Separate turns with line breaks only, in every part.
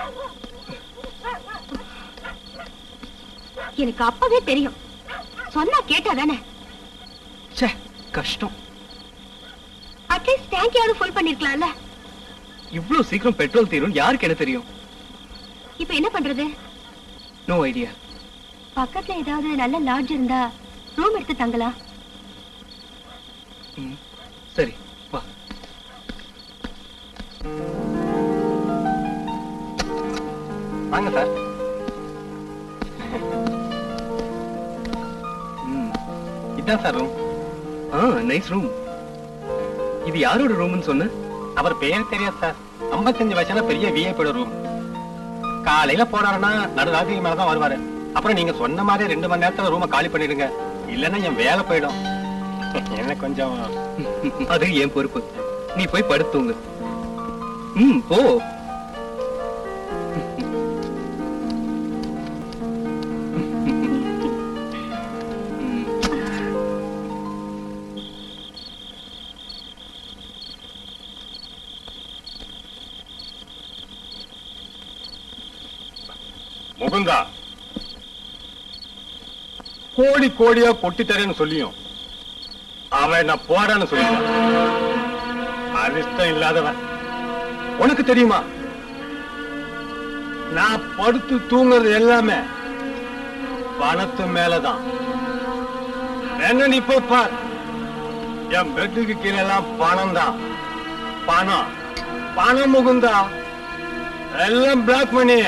எனக்கு அப்பவே தெரியும் சொன்னா கேட்டாதானே
ச்சே கஷ்டம்
அட்லீஸ்ட் டேங்கியாவது ஃபுல் பண்ணிருக்கலாம்ல
இவ்வளவு சீக்கிரம் பெட்ரோல் தீரும் யாருக்கு என்ன தெரியும்
இப்ப என்ன பண்றது
நோ ஐடியா
பக்கத்துல ஏதாவது நல்ல லாட்ஜ் இருந்தா ரூம் எடுத்து தங்கலாம்
சரி வா
வாங்க சார்
ம்.
இதான் சார் ரூம்
ஆ நைஸ் ரூம் இது யாரோட ரூம்னு சொன்ன
அவர் பேர் தெரியாது சார் ஐம்பத்தஞ்சு வயசுல பெரிய விஐபியோட ரூம் காலையில போனாருன்னா நடுராத்திரிக்கு மேலதான் வருவாரு அப்புறம் நீங்க சொன்ன மாதிரி ரெண்டு மணி நேரத்துல ரூமை காலி பண்ணிடுங்க இல்லைன்னா என் வேலை போயிடும் எனக்கு கொஞ்சம்
அது என் பொறுப்பு நீ போய் படுத்து தூங்கு ம் போ
முகுந்தா கோடி கோடியா கொட்டி தரேன்னு சொல்லியும் அவன் நான் போறேன்னு சொல்லிட்டான் அதிர்ஷ்டம் இல்லாதவன் உனக்கு தெரியுமா நான் படுத்து தூங்குறது எல்லாமே பணத்து மேலதான் என்ன நீ போய் பார் என் பெட்டுக்கு கீழே எல்லாம் பணம் தான் பணம் பணம் முகுந்தா எல்லாம் பிளாக் பண்ணி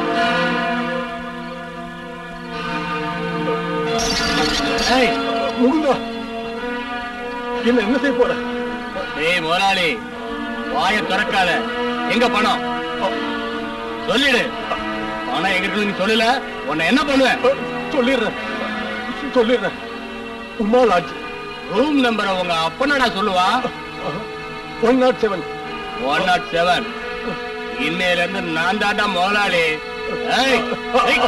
ஏய் முகுந்தா என்ன என்ன செய்ய போற
ஏய் முதலாளி வாய திறக்காத எங்க பணம் சொல்லிடு பணம் எங்க இருக்குன்னு நீ சொல்லல உன்னை என்ன பண்ணுவேன்
சொல்லிடுறேன் சொல்லிடுறேன் உமா லாட்ஜ்
ரூம் நம்பரை உங்க அப்பனடா சொல்லுவா
one nought seven
one nought seven இன்னையில இருந்து நான் தாண்டா முதலாளி ஏய், ஏய்.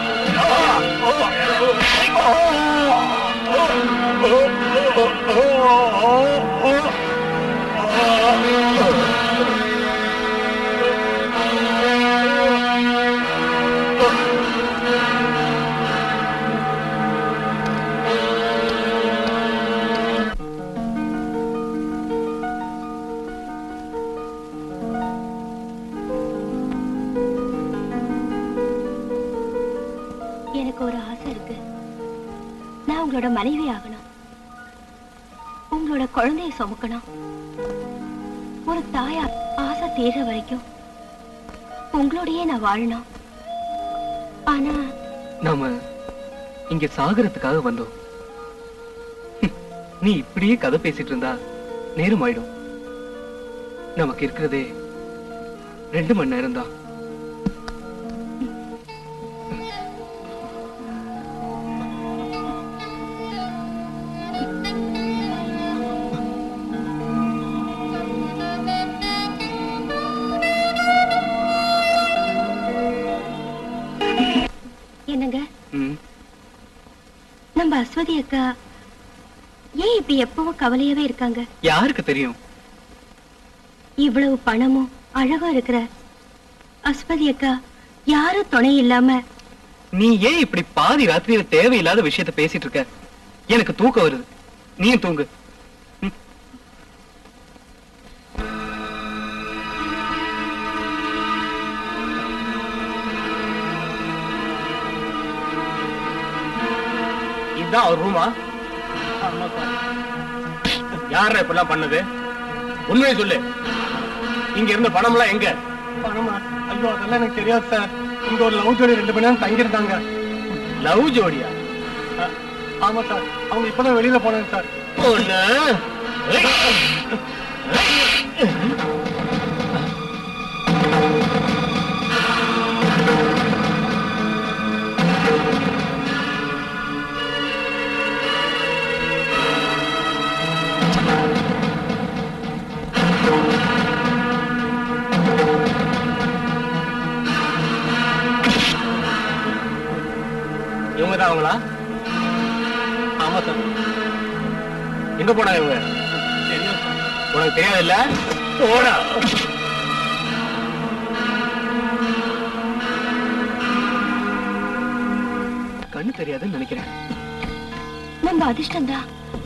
எனக்கு ஒரு ஆசை இருக்கு நான் உங்களோட மனைவி ஆகணும் உங்களோட குழந்தைய சுமக்கணும் ஒரு தாயா ஆசை தீர வரைக்கும் உங்களோடயே நான் வாழணும் ஆனா
நாம இங்க சாகரத்துக்காக வந்தோம் ஹம், நீ இப்படியே கதை பேசிட்டு இருந்தா நேரம் ஆயிடும் நமக்கு இருக்கிறதே ரெண்டு மணி நேரம் தான்
என்னங்க நம்ம அஸ்வதி அக்கா ஏன் இப்படி எப்பவும் கவலையாவே இருக்காங்க
யாருக்கு தெரியும்
இவ்வளவு பணமும் அழகும் இருக்கிற அஸ்வதி அக்கா யாரும் துணை இல்லாம
நீ ஏன் இப்படி பாதி ராத்திரியில தேவையில்லாத விஷயத்த பேசிட்டு இருக்க எனக்கு தூக்கம் வருது நீயும் தூங்கு
இதுதான் அவர் ரூமா யார இப்பெல்லாம் பண்ணது உண்மையை சொல்லு இங்க இருந்த பணம் எல்லாம் எங்க பணமா ஐயோ அதெல்லாம் எனக்கு தெரியாது சார் இங்க ஒரு லவ் ஜோடி ரெண்டு மணி நேரம் தங்கியிருந்தாங்க லவ் ஜோடியா ஆமா சார் அவங்க இப்பதான் வெளியில போனாங்க சார்
ஒண்ணு
இவங்க தான் அவங்களா ஆமா சார் எங்க போனாங்க இவங்க உனக்கு தெரியாது இல்ல போடா கண்ணு தெரியாதுன்னு நினைக்கிறேன்
நம்ம அதிர்ஷ்டம் தான்